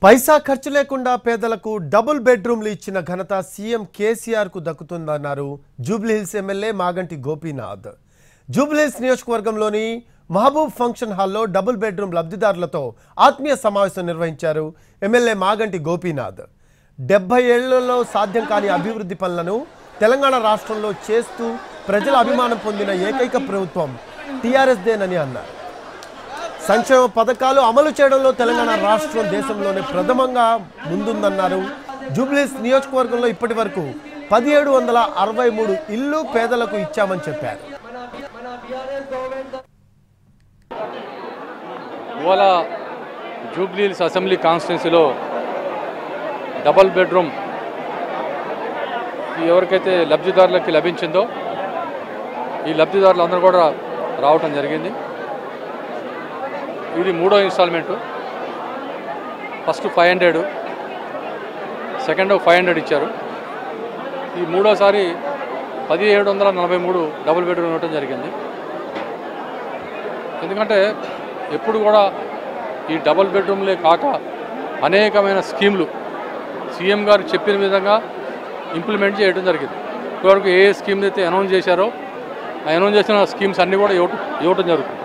పైసా ఖర్చు లేకుండా పేదలకు డబుల్ బెడ్రూమ్లు ఇచ్చిన ఘనత సీఎం కేసీఆర్ కు దక్కుతుందన్నారు Jubilee Hills MLA Maganti Gopinath Jubilee Hills నియోజకవర్గంలోని మహబూబ్ ఫంక్షన్ హాల్లో డబుల్ బెడ్రూమ్ లబ్ధిదారులతో ఆత్మీయ సమావేశం నిర్వహించారు ఎమ్మెల్యే మాగంటి గోపీనాథ్ డెబ్బై ఏళ్లలో సాధ్యం కాని అభివృద్ధి పనులను తెలంగాణ రాష్ట్రంలో చేస్తూ ప్రజల అభిమానం పొందిన ఏకైక ప్రభుత్వం టీఆర్ఎస్దేనని అన్నారు సంక్షేమ పథకాలు అమలు చేయడంలో తెలంగాణ రాష్ట్రం దేశంలోనే ప్రథమంగా ముందుందన్నారు జూబ్లీస్ నియోజకవర్గంలో ఇప్పటి వరకు పదిహేడు వందల అరవై మూడు ఇల్లు పేదలకు ఇచ్చామని చెప్పారు ఇవాళ జూబ్లీహిల్స్ అసెంబ్లీ కాన్స్టిట్యున్సీలో డబల్ బెడ్రూమ్ ఈ ఎవరికైతే లబ్ధిదారులకి లభించిందో ఈ లబ్ధిదారులందరూ కూడా రావటం జరిగింది ఇది మూడో instalment first five hundred second five hundred ఇచ్చారు ఈ మూడోసారి పదిహేడు వందల నలభై మూడు డబుల్ బెడ్రూమ్ ఇవ్వటం జరిగింది ఎందుకంటే ఎప్పుడు కూడా ఈ డబుల్ బెడ్రూమ్లే కాక అనేకమైన స్కీమ్లు సీఎం గారు చెప్పిన విధంగా ఇంప్లిమెంట్ చేయడం జరిగింది ఇప్పటివరకు ఏ ఏ స్కీమ్లు అయితే అనౌన్స్ చేశారో ఆ అనౌన్స్ చేసిన స్కీమ్స్ అన్నీ కూడా ఇవ్వటం ఇవ్వటం జరుగుతుంది